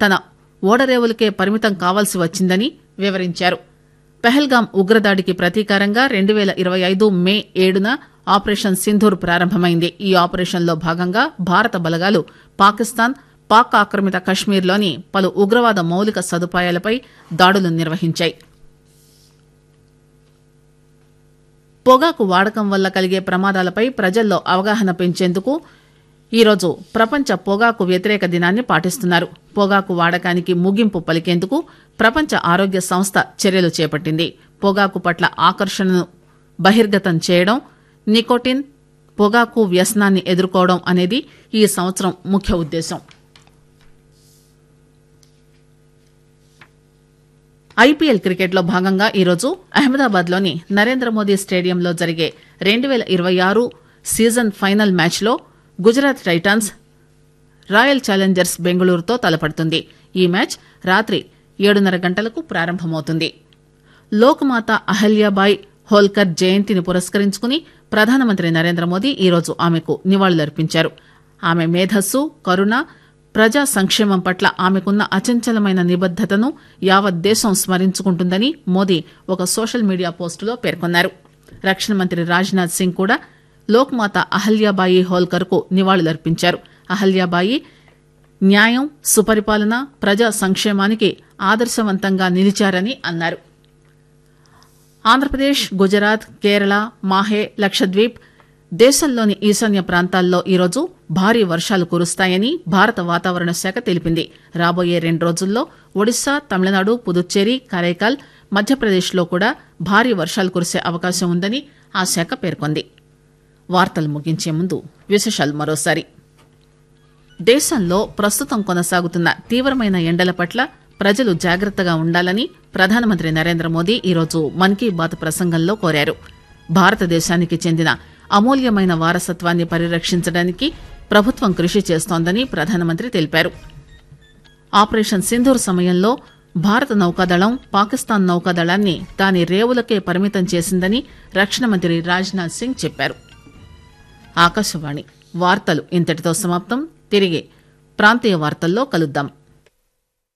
తన ఓడరేవులకే పరిమితం కావాల్సి వచ్చిందని వివరించారు పెహల్గాం ఉగ్రదాడికి ప్రతీకారంగా రెండు పేల ఇరవై ఐదు మే ఏడున ఆపరేషన్ సింధూర్ ప్రారంభమైంది ఈ ఆపరేషన్లో భాగంగా భారత బలగాలు పాకిస్తాన్ పాక్ ఆక్రమిత కశ్మీర్లోని పలు ఉగ్రవాద మౌలిక సదుపాయాలపై దాడులు నిర్వహించాయి పొగాకు వాడకం వల్ల కలిగే ప్రమాదాలపై ప్రజల్లో అవగాహన పెంచేందుకు ఈరోజు ప్రపంచ పొగాకు వ్యతిరేక దినాన్ని పాటిస్తున్నారు పొగాకు వాడకానికి ముగింపు పలికేందుకు ప్రపంచ ఆరోగ్య సంస్థ చర్యలు చేపట్టింది పొగాకు పట్ల ఆకర్షణను బహిర్గతం చేయడం నికోటిన్ పొగాకు వ్యసనాన్ని ఎదుర్కోవడం అనేది ఈ సంవత్సరం ముఖ్య ఉద్దేశం ఐపీఎల్ క్రికెట్లో భాగంగా ఈరోజు అహ్మదాబాద్లోని నరేంద్ర మోదీ స్టేడియంలో జరిగే రెండు పేల ఇరవై ఆరు సీజన్ ఫైనల్ మ్యాచ్లో గుజరాత్ టైటాన్స్ రాయల్ ఛాలెంజర్స్ బెంగళూరుతో తలపడుతుంది ఈ మ్యాచ్ రాత్రి ఏడున్నర గంటలకు ప్రారంభమవుతుంది లోక్మాత అహల్యాబాయ్ హోల్కర్ జయంతిని పురస్కరించుకుని ప్రధానమంత్రి నరేంద్ర మోదీ ఈరోజు ఆమెకు నివాళులర్పించారు ఆమె మేధస్సు కరుణ ప్రజా సంక్షేమం పట్ల ఆమెకున్న అచంచలమైన నిబద్దతను యావత్ దేశం స్మరించుకుంటుందని మోదీ ఒక సోషల్ మీడియా పోస్టులో పేర్కొన్నారు రక్షణ మంత్రి రాజ్నాథ్ సింగ్ కూడా లోక్మాత అహల్యాబాయి హోల్కర్ కు నివాళులర్పించారు అహల్యాబాయి న్యాయం సుపరిపాలన ప్రజా సంక్షేమానికి ఆదర్శవంతంగా నిలిచారని అన్నారు ఆంధ్రప్రదేశ్ గుజరాత్ కేరళ మాహే లక్షద్వీప్ దేశంలోని ఈశాన్య ప్రాంతాల్లో ఈరోజు భారీ వర్షాలు కురుస్తాయని భారత వాతావరణ శాఖ తెలిపింది రాబోయే రెండు రోజుల్లో ఒడిశా తమిళనాడు పుదుచ్చేరి కరైకాల్ మధ్యప్రదేశ్లో కూడా భారీ వర్షాలు కురిసే అవకాశం ఉందని ఆ శాఖ పేర్కొంది వార్తలు ముగించే ముందు విశేషాలు మరోసారి దేశంలో ప్రస్తుతం కొనసాగుతున్న తీవ్రమైన ఎండల పట్ల ప్రజలు జాగ్రత్తగా ఉండాలని ప్రధానమంత్రి నరేంద్ర మోదీ ఈరోజు మన్ కీ బాత్ ప్రసంగంలో కోరారు భారతదేశానికి చెందిన అమూల్యమైన వారసత్వాన్ని పరిరక్షించడానికి ప్రభుత్వం కృషి చేస్తోందని ప్రధానమంత్రి తెలిపారు ఆపరేషన్ సింధూర్ సమయంలో భారత నౌకాదళం పాకిస్తాన్ నౌకాదళాన్ని దాని రేవులకే పరిమితం చేసిందని రక్షణ మంత్రి రాజ్నాథ్ సింగ్ చెప్పారు ఆకాశవాణి వార్తలు ఇంతటితో సమాప్తం తిరిగి ప్రాంతీయ వార్తల్లో కలుద్దాం